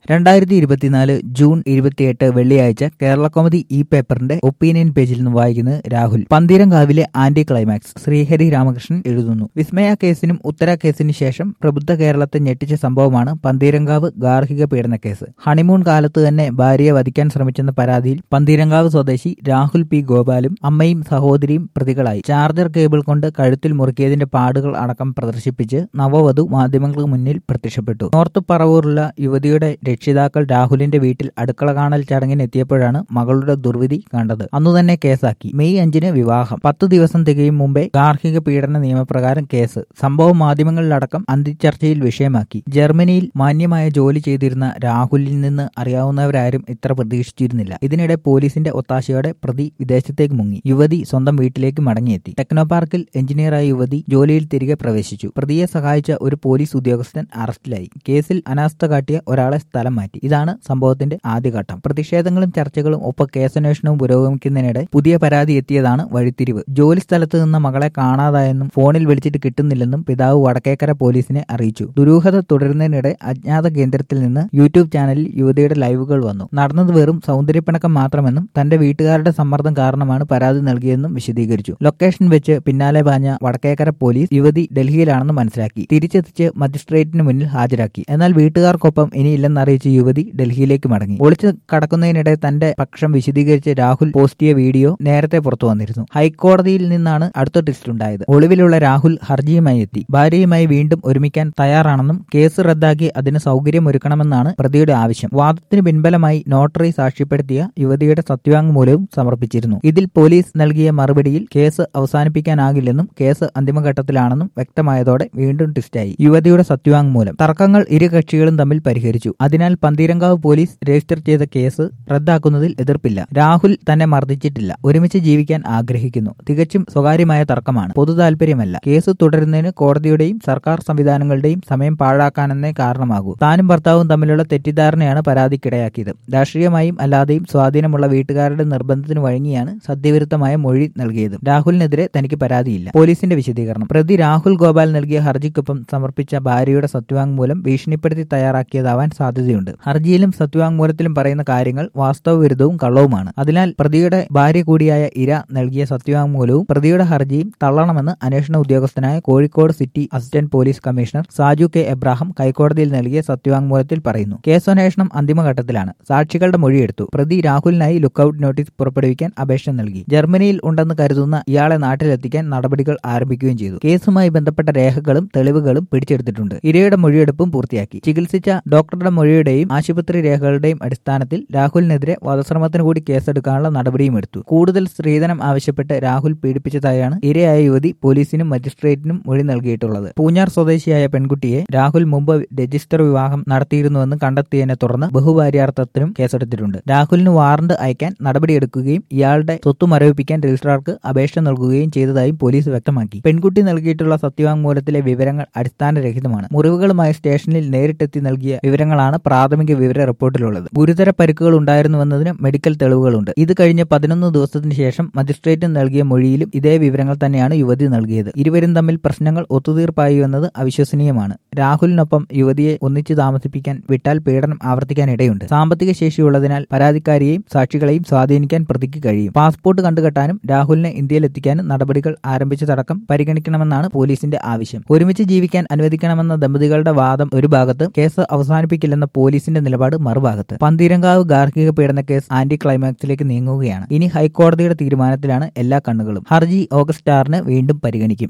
രണ്ടായിരത്തി ഇരുപത്തിനാല് ജൂൺ ഇരുപത്തിയെട്ട് വെള്ളിയാഴ്ച കേരള കോമഡി ഇ പേപ്പറിന്റെ ഒപ്പീനിയൻ പേജിൽ നിന്ന് വായിക്കുന്നത് രാഹുൽ പന്തീരങ്കാവിലെ ആന്റി ക്ലൈമാക്സ് ശ്രീഹരി രാമകൃഷ്ണൻ എഴുതുന്നു വിസ്മയ കേസിനും ഉത്തര കേസിന് ശേഷം പ്രബുദ്ധ കേരളത്തെ ഞെട്ടിച്ച സംഭവമാണ് പന്തീരങ്കാവ് ഗാർഹിക പീഡന കേസ് ഹണിമൂൺ കാലത്ത് തന്നെ ഭാര്യയെ വധിക്കാൻ ശ്രമിച്ചെന്ന പരാതിയിൽ പന്തീരങ്കാവ് സ്വദേശി രാഹുൽ പി ഗോപാലും അമ്മയും സഹോദരിയും പ്രതികളായി ചാർജർ കേബിൾ കൊണ്ട് കഴുത്തിൽ മുറുക്കിയതിന്റെ പാടുകൾ അടക്കം പ്രദർശിപ്പിച്ച് നവവധു മാധ്യമങ്ങൾക്ക് മുന്നിൽ പ്രത്യക്ഷപ്പെട്ടു നോർത്ത് പറവൂറുള്ള യുവതിയുടെ രക്ഷിതാക്കൾ രാഹുലിന്റെ വീട്ടിൽ അടുക്കള കാണൽ ചടങ്ങിന് എത്തിയപ്പോഴാണ് മകളുടെ ദുർവിധി കണ്ടത് അന്നു തന്നെ കേസാക്കി മെയ് അഞ്ചിന് വിവാഹം പത്ത് ദിവസം തികയും മുമ്പേ ഗാർഹിക പീഡന നിയമപ്രകാരം കേസ് സംഭവം മാധ്യമങ്ങളിലടക്കം അന്തിച്ചർച്ചയിൽ വിഷയമാക്കി ജർമ്മനിയിൽ മാന്യമായ ജോലി ചെയ്തിരുന്ന രാഹുലിൽ നിന്ന് അറിയാവുന്നവരാരും ഇത്ര പ്രതീക്ഷിച്ചിരുന്നില്ല ഇതിനിടെ പോലീസിന്റെ ഒത്താശയോടെ പ്രതി വിദേശത്തേക്ക് മുങ്ങി യുവതി സ്വന്തം വീട്ടിലേക്ക് മടങ്ങിയെത്തി ടെക്നോ പാർക്കിൽ എഞ്ചിനീയറായ യുവതി ജോലിയിൽ തിരികെ പ്രവേശിച്ചു പ്രതിയെ സഹായിച്ച ഒരു പോലീസ് ഉദ്യോഗസ്ഥൻ അറസ്റ്റിലായി കേസിൽ അനാസ്ഥ കാട്ടിയ ഒരാളെ സ്ഥലം മാറ്റി ഇതാണ് സംഭവത്തിന്റെ ആദ്യഘട്ടം പ്രതിഷേധങ്ങളും ചർച്ചകളും ഒപ്പം കേസന്വേഷണവും പുരോഗമിക്കുന്നതിനിടെ പുതിയ പരാതി എത്തിയതാണ് വഴിത്തിരിവ് ജോലി സ്ഥലത്ത് നിന്ന് മകളെ കാണാതായെന്നും ഫോണിൽ വിളിച്ചിട്ട് കിട്ടുന്നില്ലെന്നും പിതാവ് വടക്കേക്കര പോലീസിനെ അറിയിച്ചു ദുരൂഹത തുടരുന്നതിനിടെ അജ്ഞാത കേന്ദ്രത്തിൽ നിന്ന് യൂട്യൂബ് ചാനലിൽ യുവതിയുടെ ലൈവുകൾ വന്നു നടന്നത് വെറും സൗന്ദര്യപ്പിണക്കം മാത്രമെന്നും തന്റെ വീട്ടുകാരുടെ സമ്മർദ്ദം കാരണമാണ് പരാതി നൽകിയെന്നും വിശദീകരിച്ചു ലൊക്കേഷൻ വെച്ച് പിന്നാലെ പാഞ്ഞ വടക്കേക്കര പോലീസ് യുവതി ഡൽഹിയിലാണെന്ന് മനസ്സിലാക്കി തിരിച്ചെത്തിച്ച് മജിസ്ട്രേറ്റിന് മുന്നിൽ ഹാജരാക്കി എന്നാൽ വീട്ടുകാർക്കൊപ്പം ഇനിയില്ലെന്നറിയിച്ച് യുവതി ഡൽഹിയിലേക്ക് മടങ്ങി ഒളിച്ചു കടക്കുന്നതിനിടെ തന്റെ പക്ഷം വിശദീകരിച്ച് രാഹുൽ പോസ്റ്റ് ചെയ്ത വീഡിയോ നേരത്തെ പുറത്തു വന്നിരുന്നു ഹൈക്കോടതിയിൽ നിന്നാണ് അടുത്ത ട്വിസ്റ്റ് ഉണ്ടായത് ഒളിവിലുള്ള രാഹുൽ ഹർജിയുമായി എത്തി ഭാര്യയുമായി വീണ്ടും ഒരുമിക്കാൻ തയ്യാറാണെന്നും കേസ് റദ്ദാക്കി അതിന് സൗകര്യം ഒരുക്കണമെന്നാണ് പ്രതിയുടെ ആവശ്യം വാദത്തിന് പിൻബലമായി നോട്ടറി സാക്ഷ്യപ്പെടുത്തിയ യുവതിയുടെ സത്യവാങ്മൂലവും സമർപ്പിച്ചിരുന്നു ഇതിൽ പോലീസ് നൽകിയ മറുപടിയിൽ കേസ് അവസാനിപ്പിക്കാനാകില്ലെന്നും കേസ് അന്തിമഘട്ടത്തിലാണെന്നും വ്യക്തമായതോടെ വീണ്ടും ട്വിസ്റ്റായി യുവതിയുടെ സത്യവാങ്മൂലം തർക്കങ്ങൾ ഇരു കക്ഷികളും തമ്മിൽ പരിഹരിച്ചു അതിനാൽ പന്തീരങ്കാവ് പോലീസ് രജിസ്റ്റർ ചെയ്ത കേസ് റദ്ദാക്കുന്നതിൽ എതിർപ്പില്ല രാഹുൽ തന്നെ മർദ്ദിച്ചിട്ടില്ല ഒരുമിച്ച് ജീവിക്കാൻ ആഗ്രഹിക്കുന്നു തികച്ചും സ്വകാര്യമായ തർക്കമാണ് പൊതു താല്പര്യമല്ല കേസ് തുടരുന്നതിന് കോടതിയുടെയും സർക്കാർ സംവിധാനങ്ങളുടെയും സമയം പാഴാക്കാനെന്നേ കാരണമാകൂ താനും ഭർത്താവും തമ്മിലുള്ള തെറ്റിദ്ധാരണയാണ് പരാതിക്കിടയാക്കിയത് രാഷ്ട്രീയമായും അല്ലാതെയും സ്വാധീനമുള്ള വീട്ടുകാരുടെ നിർബന്ധത്തിന് വഴങ്ങിയാണ് സത്യവിരുദ്ധമായ മൊഴി നൽകിയത് രാഹുലിനെതിരെ തനിക്ക് പരാതിയില്ല പോലീസിന്റെ വിശദീകരണം പ്രതി രാഹുൽ ഗോപാൽ നൽകിയ ഹർജിക്കൊപ്പം സമർപ്പിച്ച ഭാര്യയുടെ സത്യവാങ്മൂലം ഭീഷണിപ്പെടുത്തി തയ്യാറാക്കിയതാവാൻ സാധ്യതയുണ്ട് ഹർജിയിലും സത്യവാങ്മൂലത്തിലും പറയുന്ന കാര്യങ്ങൾ വാസ്തവവിരുദ്ധവും കള്ളവുമാണ് അതിനാൽ പ്രതിയുടെ ഭാര്യ കൂടിയായ ഇര നൽകിയ സത്യവാങ്മൂലവും പ്രതിയുടെ ഹർജിയും തള്ളണമെന്ന് അന്വേഷണ ഉദ്യോഗസ്ഥനായ Kozhikode city assistant police commissioner Saju K Abraham ഹൈക്കോടതിയിൽ നൽകിയ സത്യവാങ്മൂലത്തിൽ പറയുന്നു കേസന്വേഷണം അന്തിമഘട്ടത്തിലാണ് സാക്ഷികളുടെ മൊഴിയെടുത്തു പ്രതി രാഹുലിനായി ലുക്കൌട്ട് നോട്ടീസ് പുറപ്പെടുവിക്കാൻ അപേക്ഷ നൽകി ജർമ്മനിയിൽ ഉണ്ടെന്ന് കരുതുന്ന ഇയാളെ നാട്ടിലെത്തിക്കാൻ നടപടികൾ ആരംഭിക്കുകയും ചെയ്തു കേസുമായി ബന്ധപ്പെട്ട രേഖകളും തെളിവുകളും പിടിച്ചെടുത്തിട്ടുണ്ട് ഇരയുടെ മൊഴിയെടുപ്പും പൂർത്തിയാക്കി ചികിത്സിച്ച ഡോക്ടറുടെ മൊഴിയുടെയും ആശുപത്രി രേഖകളുടെയും അടിസ്ഥാനത്തിൽ രാഹുലിനെതിരെ വധശ്രമത്തിന് കൂടി കേസെടുക്കാനുള്ള നടപടിയും എടുത്തു കൂടുതൽ സ്ത്രീധനം ആവശ്യപ്പെട്ട് രാഹുൽ പീഡിപ്പിച്ചതായാണ് ഇരയായ യുവതി പോലീസിനും മജിസ്ട്രേറ്റിനും മൊഴി നൽകിയിട്ടുള്ളത് പൂഞ്ഞാർ സ്വദേശിയായ പെൺകുട്ടിയെ രാഹുൽ മുമ്പ് രജിസ്റ്റർ വിവാഹം നടത്തിയിരുന്നുവെന്ന് കണ്ടെത്തിയതിനെ തുടർന്ന് ബഹുഭാര്യാർത്ഥത്തിനും കേസെടുത്തിട്ടുണ്ട് രാഹുലിന് വാറണ്ട് അയക്കാൻ നടപടിയെടുക്കുകയും ഇയാളുടെ സ്വത്ത് മരവിപ്പിക്കാൻ രജിസ്ട്രാർക്ക് അപേക്ഷ നൽകുകയും ചെയ്തതായും പോലീസ് വ്യക്തമാക്കി പെൺകുട്ടി നൽകിയിട്ടുള്ള സത്യവാങ്മൂലത്തിലെ വിവരങ്ങൾ അടിസ്ഥാനരഹിതമാണ് മുറിവുകളുമായി സ്റ്റേഷനിൽ നേരിട്ടെത്തി നൽകിയ വിവരങ്ങളാണ് പ്രാഥമിക വിവര റിപ്പോർട്ടിലുള്ളത് ഗുരുതര പരിക്കുകൾ ഉണ്ടായിരുന്നുവെന്നതിന് മെഡിക്കൽ തെളിവുകളുണ്ട് ഇത് കഴിഞ്ഞ് പതിനൊന്ന് ദിവസത്തിന് ശേഷം മജിസ്ട്രേറ്റ് നൽകിയ മൊഴിയിലും ഇതേ വിവരങ്ങൾ തന്നെയാണ് യുവതി നൽകിയത് ഇരുവരും തമ്മിൽ പ്രശ്നങ്ങൾ ഒത്തുതീർപ്പായി എന്നത് അവിശ്വസനീയമാണ് രാഹുലിനൊപ്പം യുവതിയെ ഒന്നിച്ചു താമസിപ്പിക്കാൻ വിട്ടാൽ പീഡനം ആവർത്തിക്കാൻ ഇടയുണ്ട് സാമ്പത്തിക ശേഷിയുള്ളതിനാൽ പരാതിക്കാരിയെയും സാക്ഷികളെയും സ്വാധീനിക്കാൻ പ്രതിക്ക് കഴിയും പാസ്പോർട്ട് കണ്ടുകെട്ടാനും രാഹുലിനെ ഇന്ത്യയിലെത്തിക്കാനും നടപടികൾ ആരംഭിച്ചതടക്കം പരിഗണിക്കണമെന്നാണ് പോലീസിന്റെ ആവശ്യം ഒരുമിച്ച് ജീവിക്കാൻ അനുവദിക്കണമെന്ന ദമ്പതികളുടെ വാദം ഒരു ഭാഗത്ത് കേസ് അവസാനിപ്പിക്കില്ലെന്ന പോലീസിന്റെ നിലപാട് മറുഭാഗത്ത് പന്തീരങ്കാവ് ഗാർഹിക പീഡന കേസ് ആന്റി ക്ലൈമാക്സിലേക്ക് നീങ്ങുകയാണ് ഇനി ഹൈക്കോടതിയുടെ തീരുമാനത്തിലാണ് എല്ലാ കണ്ണുകളും ഹർജി ഓഗസ്റ്റ് ആറിന് വീണ്ടും പരിഗണിക്കും